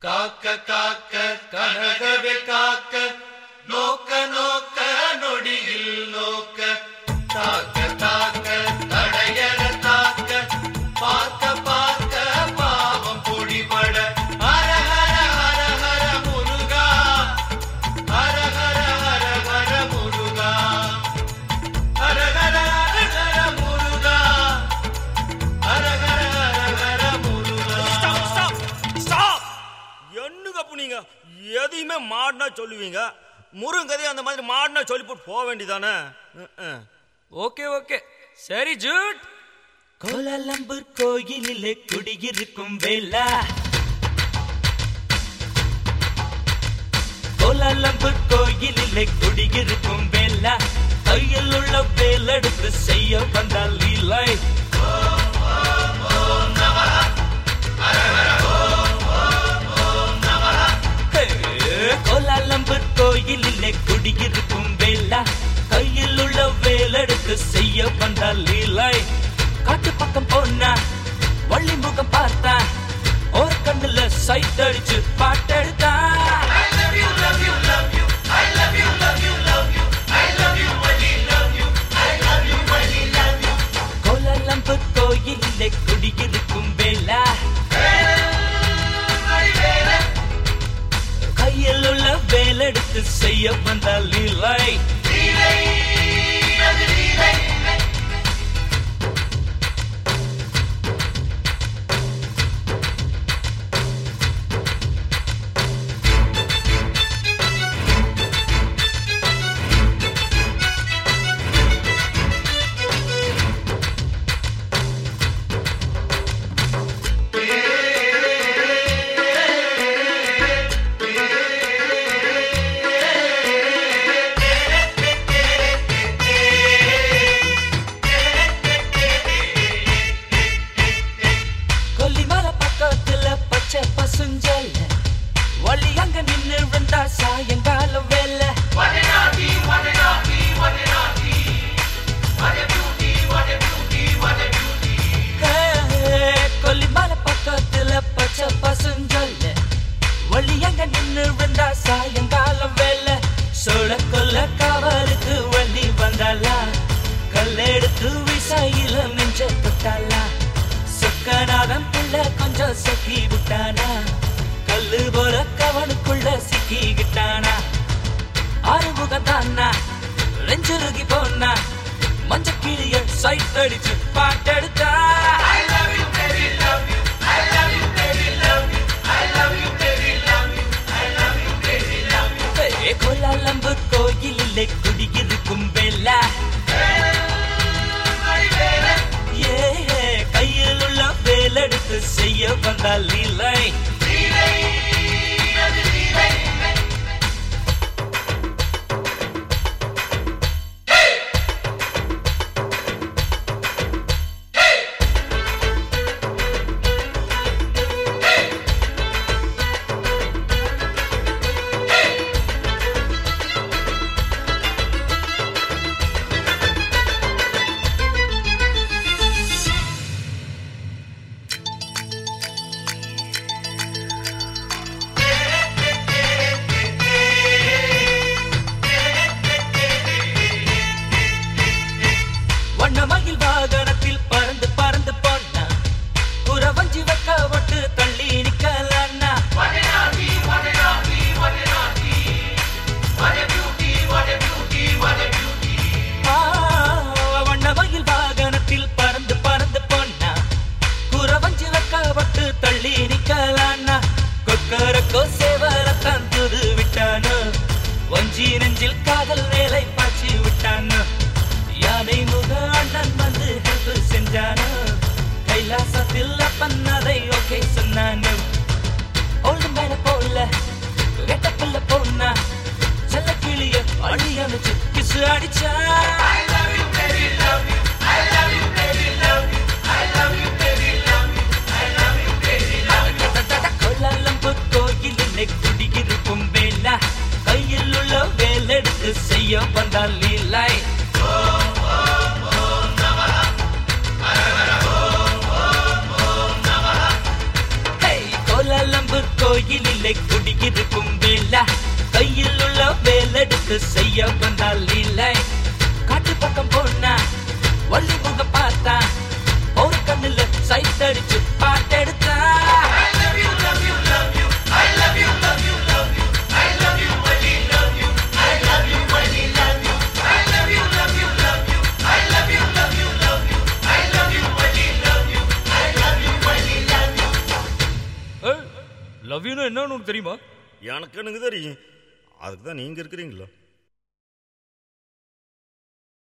காக்க காக்க கனகவே காக்க நோக்க நோக்க நொடியில் நோக்க தாக்க தாக்க தடையற தாக்க பார்க்க பார்க்க பாவம் பொடிபட Hara Hara Hara Hara Muruga Hara Hara Hara Hara Muruga Hara Hara Hara Hara Muruga Hara Hara Hara Hara Muruga stop stop stop என்னங்க அப்ப நீங்க எதையுமே மாடினா சொல்லுவீங்க முருங்கதையும் அந்த மாதிரி மாடினா சொல்லி போட்டு போக வேண்டியதானே ஓகே ஓகே சரி ஜூட் கோலாலம்பூர் கோயிலிலே குடியிருக்கும் வேலா கோலாலம்பூர் கோயிலிலே குடியிருக்கும் வேலா கையில் உள்ள வேலெடுத்து செய்ய வந்தால் லீலை ஹே, கோலாலம்பூர் கோயிலிலே குடியிருக்கும் வேலா கையில் உள்ள வேலெடுத்து செய்ய வந்தால் லீலை காட்டு பக்கம் போனா வள்ளி முகம் பார்த்தா ஒரு கண்ணுல சைட் அடிச்சு பாட்டெடுத்தா கோலாலம்பூர் கோயிலிலே குடியிருக்கும் வேலா கையில் உள்ள வேலெடுத்து செய்ய வந்தால் லீலை கொல்லிமலை பக்கத்துல பச்சை பசுஞ்சல்ல வழி அங்க நின்னு விழுந்தா சாயங்காலம் வேலை கொல்லிமலை பக்கத்துல பச்சை பசுஞ்சல்ல வழி அங்க நின்னு விழுந்தா சாயங்காலம் வேலை சோழ கொல்ல காவலுக்கு வள்ளி வந்தாளா கல்லெடுத்து விசையில நெஞ்ச தொட்டாளா சொக்கநாதன் புள்ள கொஞ்சம் சொக்கி விட்டானா கல்லு போல கவனுக்குள்ள சிக்கிக்கிட்டானா ஆறுமுகம் தானா நெஞ்சுருகி போனா மஞ்ச கிளிய சைட் அடிச்சு பாட்டெடுத்தா கோலாலம்பு கோயிலிலே குடியிருக்கும் வேலா ஏ கையில் உள்ள வேலெடுத்து செய்ய வந்தால் லீலை வண்ணமயில் வாகனத்தில் பறந்து பறந்து போனா புறவஞ்சி வைக்க விட்டு தள்ளி நிக்கலன்னா ஆ, வண்ணமயில் வாகனத்தில் பறந்து பறந்து போனா புறவஞ்சி வைக்க விட்டு தள்ளி நிக்கலன்னா கொக்கரக்கோ சேவரத்தான் துது விட்டானோ வஞ்சி நெஞ்சில் காதல் வேலை பாய்ச்சி விட்டானோ யானை முக அண்ணன் வந்து ஹெல்ப் செஞ்சானோ கைலாசத்தில் அப்பன் அதை ஓகே சொன்னானோ ஓல்டு மேல போல வெட்டக்குள்ள போனா செல்ல கிளிய அழி அணைச்சு கிசு அடிச்சா கோலாலம்பூர் கோயிலிலே குடியிருக்கும் வேலா கையில் உள்ள வேலெடுத்து செய்ய வந்தால் லீலை கோலாலம்பூர் கோயிலில் உள்ளே குடியிருக்கும் வேலை கையில் உள்ள வேலெடுத்து செய்ய வந்தால் இல்லை காட்டு பக்கம் போனா வள்ளி முகம் பார்த்தா ஒரு கண்ணுல சைட் அடிச்சு பாட்டெடுத்தா லவ் யூனா என்னன்னு உனக்கு தெரியுமா எனக்கு எனக்கு தெரியும் அதுக்கு தான் நீங்க இருக்கிறீங்களா